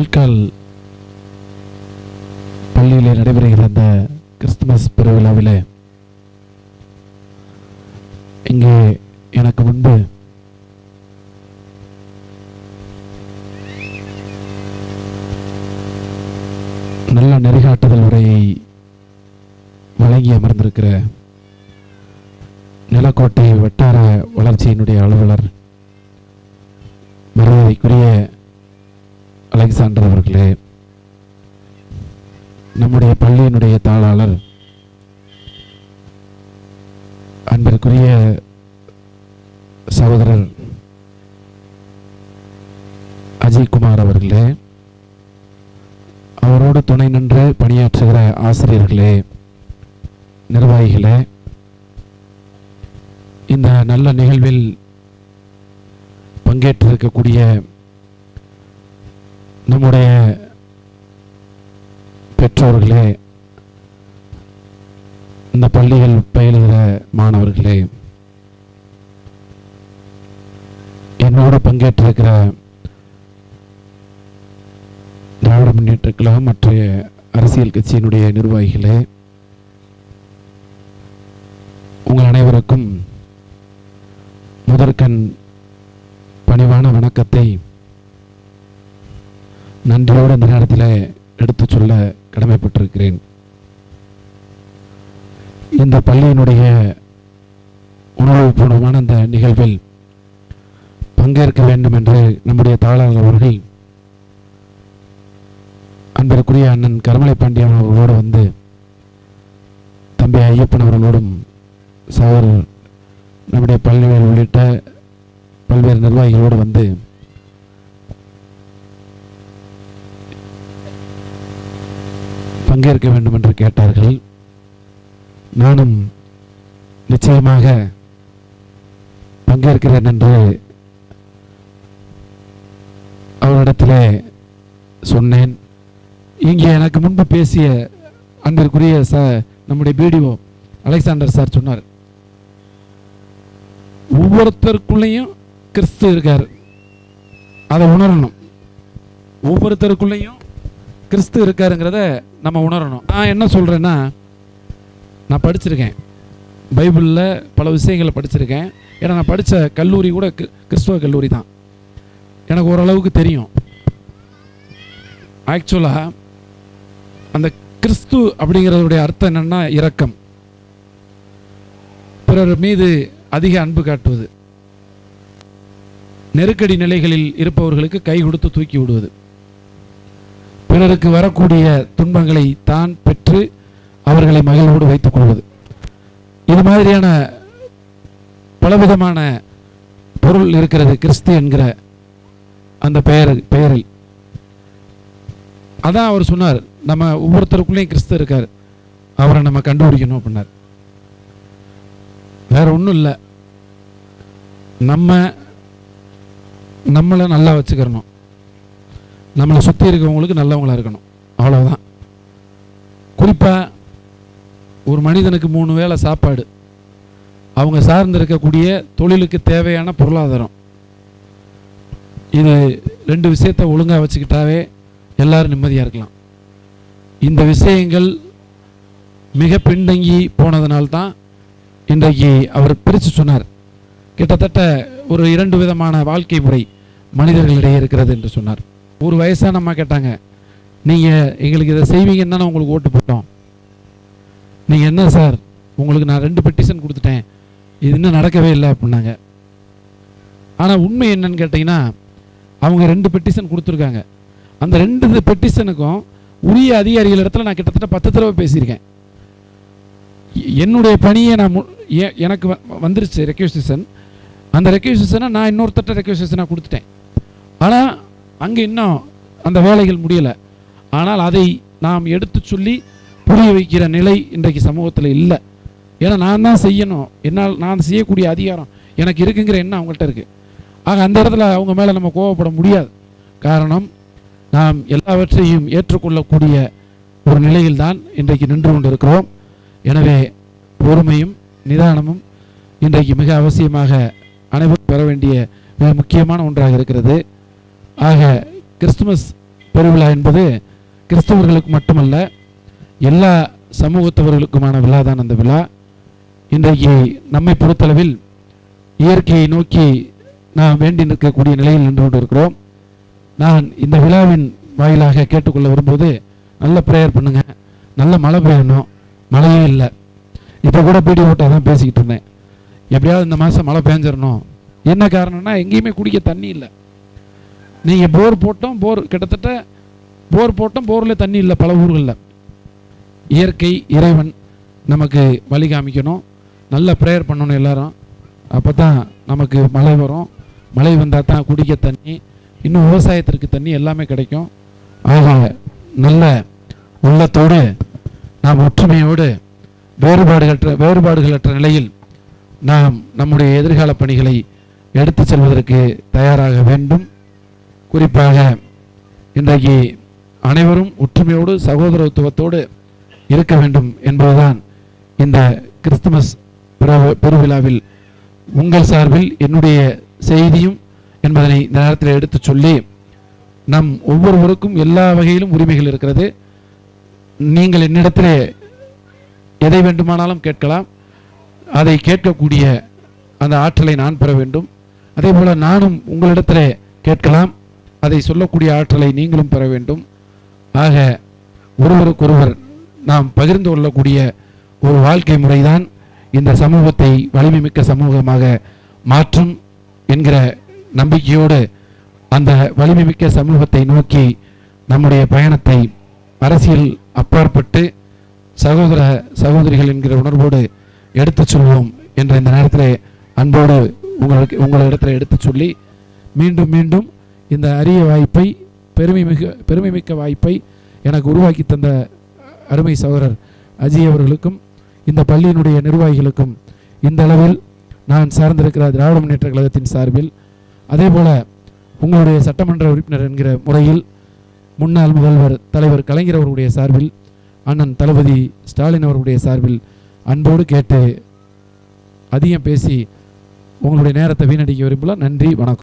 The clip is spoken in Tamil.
கல்கால் பள்ளியிலே நடைபெறுகிற அந்த கிறிஸ்துமஸ் பெருவிழாவிலே இங்கே எனக்கு முன்பு நல்ல நெறிகாட்டுதல் உரையை வழங்கி அமர்ந்திருக்கிற நிலக்கோட்டை வட்டார வளர்ச்சியினுடைய அலுவலர் மரியாதைக்குரிய அலெக்சாண்டர் அவர்களே நம்முடைய பள்ளியினுடைய தாளாளர் அன்பிற்குரிய சகோதரர் அஜய்குமார் அவர்களே அவரோடு துணை நின்று பணியாற்றுகிற ஆசிரியர்களே நிர்வாகிகளே இந்த நல்ல நிகழ்வில் பங்கேற்றிருக்கக்கூடிய நம்முடைய பெற்றோர்களே இந்த பள்ளிகள் பயிலுகிற மாணவர்களே என்னோடு பங்கேற்றிருக்கிற திராவிட முன்னேற்ற கழகம் மற்ற அரசியல் கட்சியினுடைய நிர்வாகிகளே உங்கள் அனைவருக்கும் முதற்கண் பணிவான வணக்கத்தை நன்றியோடு இந்த நேரத்தில் எடுத்துச் சொல்ல கடமைப்பட்டிருக்கிறேன் இந்த பள்ளியினுடைய உணர்வுபூர்வமான இந்த நிகழ்வில் பங்கேற்க வேண்டும் என்று நம்முடைய தாளாளர் அவர்கள் அன்பிற்குரிய அண்ணன் கருமலை பாண்டியன் அவர்களோடு வந்து தம்பி ஐயப்பன் அவர்களோடும் சகோதரர் நம்முடைய பள்ளிகள் உள்ளிட்ட பல்வேறு நிர்வாகிகளோடு வந்து பங்கேற்க வேண்டும் என்று கேட்டார்கள் நானும் நிச்சயமாக பங்கேற்கிறேன் என்று அவரிடத்திலே சொன்னேன் இங்கே எனக்கு முன்பு பேசிய அன்பிற்குரிய ச நம்முடைய பிடிஓ அலெக்சாண்டர் சார் சொன்னார் ஒவ்வொருத்தருக்குள்ளேயும் கிறிஸ்து இருக்கார் அதை உணரணும் ஒவ்வொருத்தருக்குள்ளேயும் கிறிஸ்து இருக்காருங்கிறத நம்ம உணரணும் நான் என்ன சொல்கிறேன்னா நான் படிச்சிருக்கேன் பைபிளில் பல விஷயங்களை படிச்சிருக்கேன் ஏன்னா நான் படித்த கல்லூரி கூட கி- கிறிஸ்துவ கல்லூரி தான் எனக்கு ஓரளவுக்கு தெரியும் ஆக்சுவலாக அந்த கிறிஸ்து அப்படிங்கிறதுடைய அர்த்தம் என்னன்னா இரக்கம் பிறர் மீது அதிக அன்பு காட்டுவது நெருக்கடி நிலைகளில் இருப்பவர்களுக்கு கை கொடுத்து தூக்கி விடுவது பிறருக்கு வரக்கூடிய துன்பங்களை தான் பெற்று அவர்களை மகிழ்வோடு வைத்துக் கொள்வது இது மாதிரியான பலவிதமான பொருள் இருக்கிறது கிறிஸ்து என்கிற அந்த பெயர் பெயரில் அதான் அவர் சொன்னார் நம்ம ஒவ்வொருத்தருக்குள்ளேயும் கிறிஸ்து இருக்கார் அவரை நம்ம கண்டுபிடிக்கணும் அப்படின்னார் வேற ஒன்றும் இல்லை நம்ம நம்மளை நல்லா வச்சுக்கிறணும் நம்மளை சுற்றி இருக்கவங்களுக்கு நல்லவங்களா இருக்கணும் அவ்வளவுதான் குறிப்பாக ஒரு மனிதனுக்கு மூணு வேளை சாப்பாடு அவங்க சார்ந்து இருக்கக்கூடிய தொழிலுக்கு தேவையான பொருளாதாரம் இது ரெண்டு விஷயத்தை ஒழுங்காக வச்சுக்கிட்டாவே எல்லாரும் நிம்மதியாக இருக்கலாம் இந்த விஷயங்கள் மிக பின்தங்கி போனதனால்தான் இன்றைக்கு அவர் பிரித்து சொன்னார் கிட்டத்தட்ட ஒரு இரண்டு விதமான வாழ்க்கை முறை மனிதர்களிடையே இருக்கிறது என்று சொன்னார் ஒரு வயசான அம்மா கேட்டாங்க நீங்கள் எங்களுக்கு இதை செய்வீங்கன்னு தானே உங்களுக்கு ஓட்டு போட்டோம் நீங்கள் என்ன சார் உங்களுக்கு நான் ரெண்டு பெட்டிஷன் கொடுத்துட்டேன் இது இன்னும் நடக்கவே இல்லை அப்படின்னாங்க ஆனால் உண்மை என்னன்னு கேட்டிங்கன்னா அவங்க ரெண்டு பெட்டிஷன் கொடுத்துருக்காங்க அந்த ரெண்டு பெட்டிஷனுக்கும் உரிய அதிகாரிகள் இடத்துல நான் கிட்டத்தட்ட பத்து தடவை பேசியிருக்கேன் எ- என்னுடைய பணியை நான் மு- எ- எனக்கு வ- வந்துருச்சு ரெக்யூசிஷன் அந்த ரெக்யூசிஷனை நான் இன்னொருத்தட்ட ரெக்யூசிஷனாக கொடுத்துட்டேன் ஆனால் அங்கே இன்னும் அந்த வேலைகள் முடியலை ஆனால் அதை நாம் எடுத்து சொல்லி புரிய வைக்கிற நிலை இன்றைக்கு சமூகத்தில் இல்லை ஏன்னா நான் தான் செய்யணும் என்னால் நான் செய்யக்கூடிய அதிகாரம் எனக்கு இருக்குங்கிற எண்ணம் அவங்கள்ட்ட இருக்கு ஆக அந்த இடத்துல அவங்க மேலே நம்ம கோவப்பட முடியாது காரணம் நாம் எல்லாவற்றையும் ஏற்றுக்கொள்ளக்கூடிய ஒரு நிலையில்தான் இன்றைக்கு நின்று கொண்டிருக்கிறோம் எனவே பொறுமையும் நிதானமும் இன்றைக்கு மிக அவசியமாக அனைவரும் பெற வேண்டிய மிக முக்கியமான ஒன்றாக இருக்கிறது ஆக கிறிஸ்துமஸ் பெருவிழா என்பது கிறிஸ்தவர்களுக்கு மட்டுமல்ல எல்லா சமூகத்தவர்களுக்குமான விழா தான் அந்த விழா இன்றைக்கு நம்மை பொறுத்தளவில் இயற்கையை நோக்கி நாம் வேண்டி நிற்கக்கூடிய நிலையில் நின்று கொண்டிருக்கிறோம் நான் இந்த விழாவின் வாயிலாக கேட்டுக்கொள்ள வரும்போது நல்ல ப்ரேயர் பண்ணுங்க நல்ல மழை பெய்யணும் மழையே இல்லை இப்போ கூட பீடி ஓட்டாக தான் பேசிக்கிட்டு இருந்தேன் எப்படியாவது இந்த மாதம் மழை பெஞ்சிடணும் என்ன காரணம்னா எங்கேயுமே குடிக்க தண்ணி இல்லை நீங்கள் போர் போட்டோம் போர் கிட்டத்தட்ட போர் போட்டோம் போரில் தண்ணி இல்லை பல ஊர்களில் இயற்கை இறைவன் நமக்கு வழி காமிக்கணும் நல்ல ப்ரேயர் பண்ணணும் எல்லாரும் அப்போ தான் நமக்கு மழை வரும் மழை வந்தால் தான் குடிக்க தண்ணி இன்னும் விவசாயத்திற்கு தண்ணி எல்லாமே கிடைக்கும் ஆக நல்ல உள்ளத்தோடு நாம் ஒற்றுமையோடு வேறுபாடுகளற்ற வேறுபாடுகளற்ற நிலையில் நாம் நம்முடைய எதிர்கால பணிகளை எடுத்து செல்வதற்கு தயாராக வேண்டும் குறிப்பாக இன்றைக்கு அனைவரும் ஒற்றுமையோடு சகோதரத்துவத்தோடு இருக்க வேண்டும் என்பதுதான் இந்த கிறிஸ்துமஸ் பெரு- பெருவிழாவில் உங்கள் சார்பில் என்னுடைய செய்தியும் என்பதனை இந்த நேரத்தில் எடுத்துச் சொல்லி நம் ஒவ்வொருவருக்கும் எல்லா வகையிலும் உரிமைகள் இருக்கிறது நீங்கள் என்னிடத்திலே எதை வேண்டுமானாலும் கேட்கலாம் அதை கேட்கக்கூடிய அந்த ஆற்றலை நான் பெற வேண்டும் அதே போல நானும் உங்களிடத்திலே கேட்கலாம் அதை சொல்லக்கூடிய ஆற்றலை நீங்களும் பெற வேண்டும் ஆக ஒருவருக்கொருவர் நாம் பகிர்ந்து கொள்ளக்கூடிய ஒரு வாழ்க்கை முறைதான் இந்த சமூகத்தை வலிமை மிக்க சமூகமாக மாற்றும் என்கிற நம்பிக்கையோடு அந்த வலிமை மிக்க சமூகத்தை நோக்கி நம்முடைய பயணத்தை அரசியல் அப்பாற்பட்டு சகோதர சகோதரிகள் என்கிற உணர்வோடு எடுத்துச் சொல்வோம் என்ற இந்த நேரத்தில் அன்போடு உங்களுக்கு உங்களிடத்தில் எடுத்துச் சொல்லி மீண்டும் மீண்டும் இந்த அரிய வாய்ப்பை பெருமை மிக பெருமை மிக்க வாய்ப்பை எனக்கு உருவாக்கி தந்த அருமை சகோதரர் அஜய் அவர்களுக்கும் இந்த பள்ளியினுடைய நிர்வாகிகளுக்கும் இந்த அளவில் நான் சார்ந்திருக்கிற திராவிட முன்னேற்ற கழகத்தின் சார்பில் அதே போல உங்களுடைய சட்டமன்ற உறுப்பினர் என்கிற முறையில் முன்னாள் முதல்வர் தலைவர் கலைஞர் அவர்களுடைய சார்பில் அண்ணன் தளபதி ஸ்டாலின் அவர்களுடைய சார்பில் அன்போடு கேட்டு அதிகம் பேசி உங்களுடைய நேரத்தை வீணடிக்க விரும்பல நன்றி வணக்கம்